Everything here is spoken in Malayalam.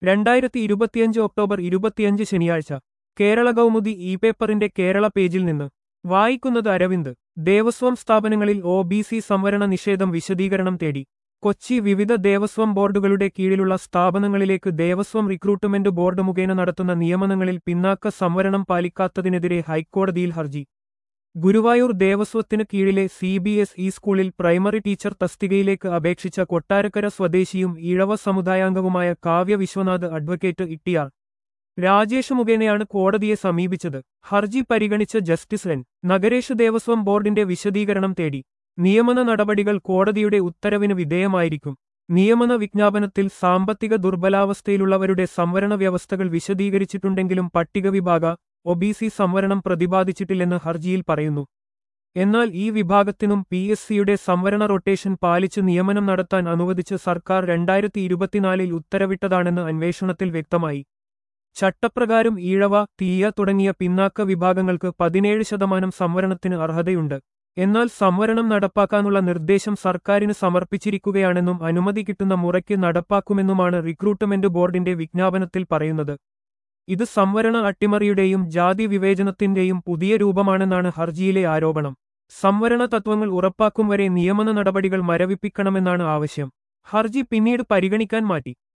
രണ്ടായിരത്തി ഇരുപത്തിയഞ്ച് ഒക്ടോബർ ഇരുപത്തിയഞ്ച് ശനിയാഴ്ച കേരള കൗമുദി ഇ പേപ്പറിന്റെ കേരള പേജിൽ നിന്ന് വായിക്കുന്നത് അരവിന്ദ് ദേവസ്വം സ്ഥാപനങ്ങളിൽ ഒ ബി സി സംവരണ നിഷേധം വിശദീകരണം തേടി കൊച്ചി വിവിധ ദേവസ്വം ബോർഡുകളുടെ കീഴിലുള്ള സ്ഥാപനങ്ങളിലേക്ക് ദേവസ്വം റിക്രൂട്ട്മെന്റ് ബോർഡ് മുഖേന നടത്തുന്ന നിയമനങ്ങളിൽ പിന്നാക്ക സംവരണം പാലിക്കാത്തതിനെതിരെ ഹൈക്കോടതിയിൽ ഹർജി ഗുരുവായൂർ ദേവസ്വത്തിന് കീഴിലെ സി ബി എസ് ഇ സ്കൂളിൽ പ്രൈമറി ടീച്ചർ തസ്തികയിലേക്ക് അപേക്ഷിച്ച കൊട്ടാരക്കര സ്വദേശിയും ഈഴവ സമുദായാംഗവുമായ കാവ്യ വിശ്വനാഥ് അഡ്വക്കേറ്റ് ഇട്ടിയാർ രാജേഷ് മുഖേനയാണ് കോടതിയെ സമീപിച്ചത് ഹർജി പരിഗണിച്ച ജസ്റ്റിസ് എൻ നഗരേഷ് ദേവസ്വം ബോർഡിന്റെ വിശദീകരണം തേടി നിയമന നടപടികൾ കോടതിയുടെ ഉത്തരവിന് വിധേയമായിരിക്കും നിയമന വിജ്ഞാപനത്തിൽ സാമ്പത്തിക ദുർബലാവസ്ഥയിലുള്ളവരുടെ സംവരണ വ്യവസ്ഥകൾ വിശദീകരിച്ചിട്ടുണ്ടെങ്കിലും പട്ടിക വിഭാഗ ഒബിസി സംവരണം പ്രതിപാദിച്ചിട്ടില്ലെന്ന് ഹർജിയിൽ പറയുന്നു എന്നാൽ ഈ വിഭാഗത്തിനും പി എസ് സിയുടെ സംവരണ റൊട്ടേഷൻ പാലിച്ച് നിയമനം നടത്താൻ അനുവദിച്ച് സർക്കാർ രണ്ടായിരത്തി ഇരുപത്തിനാലിൽ ഉത്തരവിട്ടതാണെന്ന് അന്വേഷണത്തിൽ വ്യക്തമായി ചട്ടപ്രകാരം ഈഴവ തീയ തുടങ്ങിയ പിന്നാക്ക വിഭാഗങ്ങൾക്ക് പതിനേഴ് ശതമാനം സംവരണത്തിന് അർഹതയുണ്ട് എന്നാൽ സംവരണം നടപ്പാക്കാനുള്ള നിർദ്ദേശം സർക്കാരിന് സമർപ്പിച്ചിരിക്കുകയാണെന്നും അനുമതി കിട്ടുന്ന മുറയ്ക്ക് നടപ്പാക്കുമെന്നുമാണ് റിക്രൂട്ട്മെന്റ് ബോർഡിന്റെ വിജ്ഞാപനത്തിൽ പറയുന്നത് ഇത് സംവരണ അട്ടിമറിയുടെയും ജാതി വിവേചനത്തിന്റെയും പുതിയ രൂപമാണെന്നാണ് ഹർജിയിലെ ആരോപണം സംവരണ തത്വങ്ങൾ ഉറപ്പാക്കും വരെ നിയമന നടപടികൾ മരവിപ്പിക്കണമെന്നാണ് ആവശ്യം ഹർജി പിന്നീട് പരിഗണിക്കാൻ മാറ്റി